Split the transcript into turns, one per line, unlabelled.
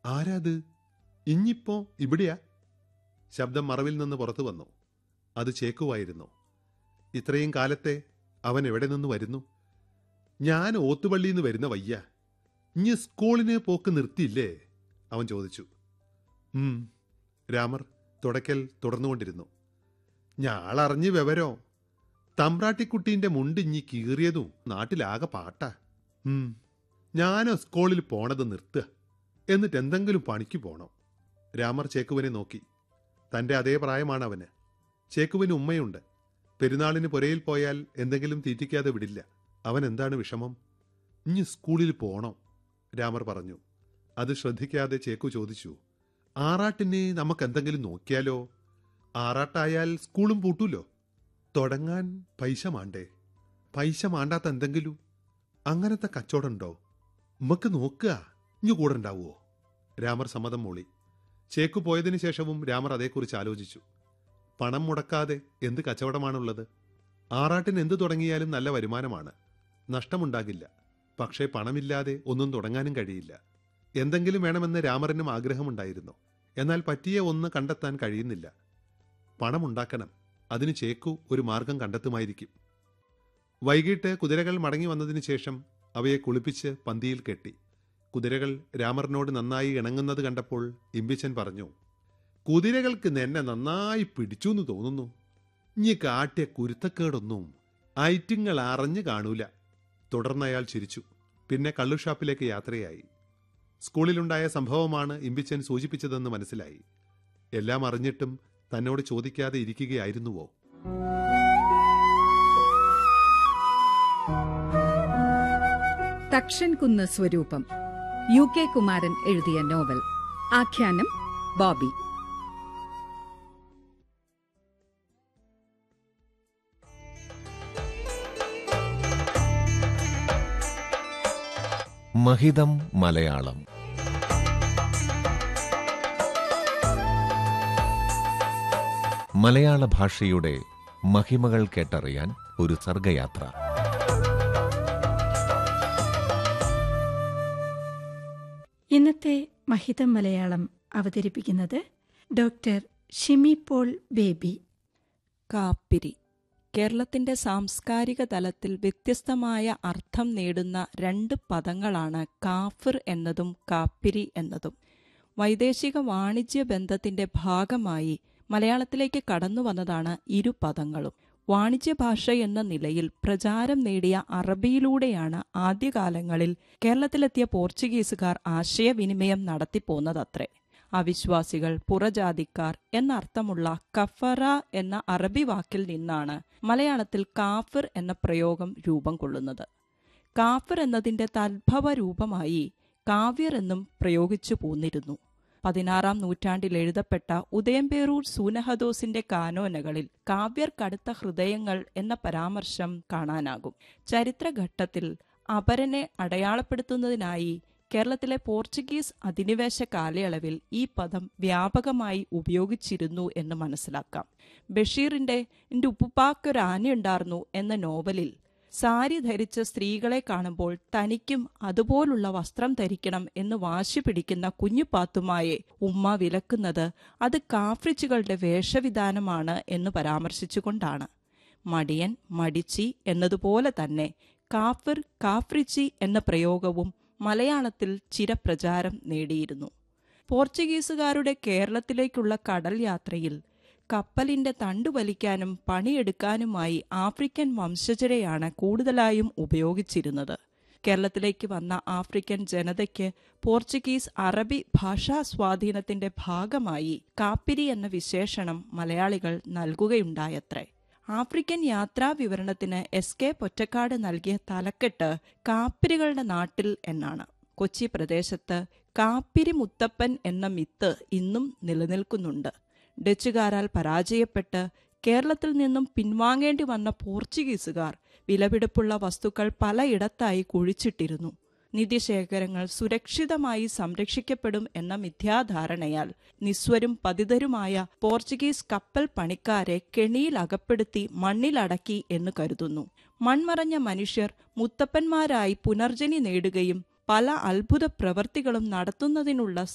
ആരാത് ഇഞ്ഞിപ്പോ ഇവിടെയാ ശബ്ദം മറവിൽ നിന്ന് പുറത്തു വന്നു അത് ചേക്കുവായിരുന്നു ഇത്രയും കാലത്തെ അവൻ എവിടെ നിന്ന് വരുന്നു ഞാൻ ഓത്തുപള്ളിയിൽ നിന്ന് വരുന്ന വയ്യ ഇഞ്ഞ് സ്കൂളിന് പോക്ക് നിർത്തിയില്ലേ അവൻ ചോദിച്ചു ഉം രാമർ തുടക്കൽ തുടർന്നുകൊണ്ടിരുന്നു ഞാളറിഞ്ഞ് വിവരോ തമ്പ്രാട്ടിക്കുട്ടീന്റെ മുണ്ടിഞ്ഞി കീറിയതും നാട്ടിലാകെ പാട്ടാ ഉം ഞാനോ സ്കൂളിൽ പോണത് നിർത്തുക എന്നിട്ട് എന്തെങ്കിലും പണിക്ക് പോണം രാമർ ചേക്കുവിനെ നോക്കി തന്റെ അതേ പ്രായമാണ് അവന് ചേക്കുവിന് ഉമ്മയുണ്ട് പെരുന്നാളിന് പുരയിൽ പോയാൽ എന്തെങ്കിലും തീറ്റിക്കാതെ വിടില്ല അവൻ എന്താണ് വിഷമം ഇനി സ്കൂളിൽ പോണം രാമർ പറഞ്ഞു അത് ശ്രദ്ധിക്കാതെ ചേക്കു ചോദിച്ചു ആറാട്ടിന് നമുക്ക് എന്തെങ്കിലും നോക്കിയാലോ ആറാട്ടായാൽ സ്കൂളും പൂട്ടൂലോ തുടങ്ങാൻ പൈസ മാണ്ടേ പൈസ മാണ്ടാത്ത എന്തെങ്കിലും അങ്ങനത്തെ കച്ചവടമുണ്ടോ ഉമ്മക്ക് നോക്കുക ഇഞ്ഞു കൂടെ ഉണ്ടാവുമോ രാമർ സമ്മതം മൂളി ചേക്കു പോയതിനു ശേഷവും രാമർ അതേക്കുറിച്ച് ആലോചിച്ചു പണം മുടക്കാതെ എന്ത് കച്ചവടമാണുള്ളത് ആറാട്ടിന് എന്ത് തുടങ്ങിയാലും നല്ല വരുമാനമാണ് നഷ്ടമുണ്ടാകില്ല പക്ഷേ പണമില്ലാതെ ഒന്നും തുടങ്ങാനും കഴിയില്ല എന്തെങ്കിലും വേണമെന്ന് രാമറിനും ആഗ്രഹമുണ്ടായിരുന്നു എന്നാൽ പറ്റിയ ഒന്ന് കണ്ടെത്താൻ കഴിയുന്നില്ല പണമുണ്ടാക്കണം അതിന് ചേക്കു ഒരു മാർഗം കണ്ടെത്തുമായിരിക്കും വൈകിട്ട് കുതിരകൾ മടങ്ങി വന്നതിന് ശേഷം അവയെ കുളിപ്പിച്ച് പന്തിയിൽ കെട്ടി കുതിരകൾ രാമറിനോട് നന്നായി ഇണങ്ങുന്നത് കണ്ടപ്പോൾ ഇമ്പിച്ചൻ പറഞ്ഞു കുതിരകൾക്ക് നിന്നെ നന്നായി പിടിച്ചു എന്ന് തോന്നുന്നു ഇനി കാട്ടിയ കുരുത്തക്കേടൊന്നും ഐറ്റിങ്ങൾ അറിഞ്ഞു കാണൂല തുടർന്ന് അയാൾ ചിരിച്ചു പിന്നെ കള്ളുഷാപ്പിലേക്ക് യാത്രയായി സ്കൂളിലുണ്ടായ സംഭവമാണ് ഇമ്പിച്ചൻ സൂചിപ്പിച്ചതെന്ന് മനസ്സിലായി എല്ലാം അറിഞ്ഞിട്ടും തന്നോട് ചോദിക്കാതെ ഇരിക്കുകയായിരുന്നുവോ
തക്ഷൻകുന്ന് സ്വരൂപം യു കെ കുമാരൻ എഴുതിയ നോവൽ ആഖ്യാനം ബോബി
മഹിതം മലയാളം മലയാള ഭാഷയുടെ മഹിമകൾ കേട്ടറിയാൻ ഒരു സർഗയാത്ര
ഇന്നത്തെ മഹിതം മലയാളം അവതരിപ്പിക്കുന്നത് ഡോക്ടർ ഷിമി പോൾ ബേബി
കാപ്പിരി കേരളത്തിന്റെ സാംസ്കാരിക തലത്തിൽ വ്യത്യസ്തമായ അർത്ഥം നേടുന്ന രണ്ട് പദങ്ങളാണ് കാഫിർ എന്നതും കാപ്പിരി എന്നതും വൈദേശിക വാണിജ്യ ബന്ധത്തിന്റെ ഭാഗമായി മലയാളത്തിലേക്ക് കടന്നു വന്നതാണ് ഇരു പദങ്ങളും വാണിജ്യ ഭാഷ എന്ന നിലയിൽ പ്രചാരം നേടിയ അറബിയിലൂടെയാണ് ആദ്യകാലങ്ങളിൽ കേരളത്തിലെത്തിയ പോർച്ചുഗീസുകാർ ആശയവിനിമയം നടത്തിപ്പോന്നതത്രേ അവിശ്വാസികൾ പുറജാതിക്കാർ എന്നർത്ഥമുള്ള കഫറ എന്ന അറബി വാക്കിൽ നിന്നാണ് മലയാളത്തിൽ കാഫിർ എന്ന പ്രയോഗം രൂപം കൊള്ളുന്നത് കാഫിർ എന്നതിന്റെ തദ്ഭവ രൂപമായി കാവ്യർ എന്നും പ്രയോഗിച്ചു പോന്നിരുന്നു പതിനാറാം നൂറ്റാണ്ടിൽ എഴുതപ്പെട്ട ഉദയംപേരൂർ സൂനഹദോസിന്റെ കാനോനകളിൽ കാവ്യർ കടുത്ത ഹൃദയങ്ങൾ എന്ന പരാമർശം കാണാനാകും ചരിത്രഘട്ടത്തിൽ അപരനെ അടയാളപ്പെടുത്തുന്നതിനായി കേരളത്തിലെ പോർച്ചുഗീസ് അധിനിവേശ കാലയളവിൽ ഈ പദം വ്യാപകമായി ഉപയോഗിച്ചിരുന്നു എന്ന് മനസ്സിലാക്കാം ബഷീറിന്റെ എന്റെ ഉപ്പുപ്പാക്കൊരു ആനയുണ്ടായിരുന്നു എന്ന നോവലിൽ സാരി ധരിച്ച സ്ത്രീകളെ കാണുമ്പോൾ തനിക്കും അതുപോലുള്ള വസ്ത്രം ധരിക്കണം എന്ന് വാശി പിടിക്കുന്ന കുഞ്ഞുപാത്തുമായെ ഉമ്മ വിലക്കുന്നത് അത് കാഫ്രിച്ചുകളുടെ വേഷവിധാനമാണ് എന്ന് പരാമർശിച്ചുകൊണ്ടാണ് മടിയൻ മടിച്ചി എന്നതുപോലെ തന്നെ കാഫിർ കാഫ്രിച്ചി എന്ന പ്രയോഗവും മലയാളത്തിൽ ചിരപ്രചാരം നേടിയിരുന്നു പോർച്ചുഗീസുകാരുടെ കേരളത്തിലേക്കുള്ള കടൽ യാത്രയിൽ കപ്പലിന്റെ തണ്ടു വലിക്കാനും പണിയെടുക്കാനുമായി ആഫ്രിക്കൻ വംശജരെയാണ് കൂടുതലായും ഉപയോഗിച്ചിരുന്നത് കേരളത്തിലേക്ക് വന്ന ആഫ്രിക്കൻ ജനതയ്ക്ക് പോർച്ചുഗീസ് അറബി ഭാഷാ സ്വാധീനത്തിന്റെ ഭാഗമായി കാപ്പിരി എന്ന വിശേഷണം മലയാളികൾ നൽകുകയുണ്ടായത്രേ ആഫ്രിക്കൻ യാത്രാ വിവരണത്തിന് എസ് കെ പൊറ്റക്കാട് നൽകിയ തലക്കെട്ട് കാപ്പിരികളുടെ നാട്ടിൽ എന്നാണ് കൊച്ചി പ്രദേശത്ത് കാപ്പിരി മുത്തപ്പൻ എന്ന മിത്ത് ഇന്നും നിലനിൽക്കുന്നുണ്ട് ഡച്ചുകാരാൽ പരാജയപ്പെട്ട് കേരളത്തിൽ നിന്നും പിൻവാങ്ങേണ്ടി വന്ന പോർച്ചുഗീസുകാർ വിലപിടിപ്പുള്ള വസ്തുക്കൾ പലയിടത്തായി കുഴിച്ചിട്ടിരുന്നു നിധിശേഖരങ്ങൾ സുരക്ഷിതമായി സംരക്ഷിക്കപ്പെടും എന്ന മിഥ്യാധാരണയാൽ നിസ്വരും പതിതരുമായ പോർച്ചുഗീസ് കപ്പൽ പണിക്കാരെ കെണിയിൽ അകപ്പെടുത്തി മണ്ണിലടക്കി എന്ന് കരുതുന്നു മൺമറഞ്ഞ മനുഷ്യർ മുത്തപ്പന്മാരായി പുനർജനി നേടുകയും പല അത്ഭുത പ്രവർത്തികളും നടത്തുന്നതിനുള്ള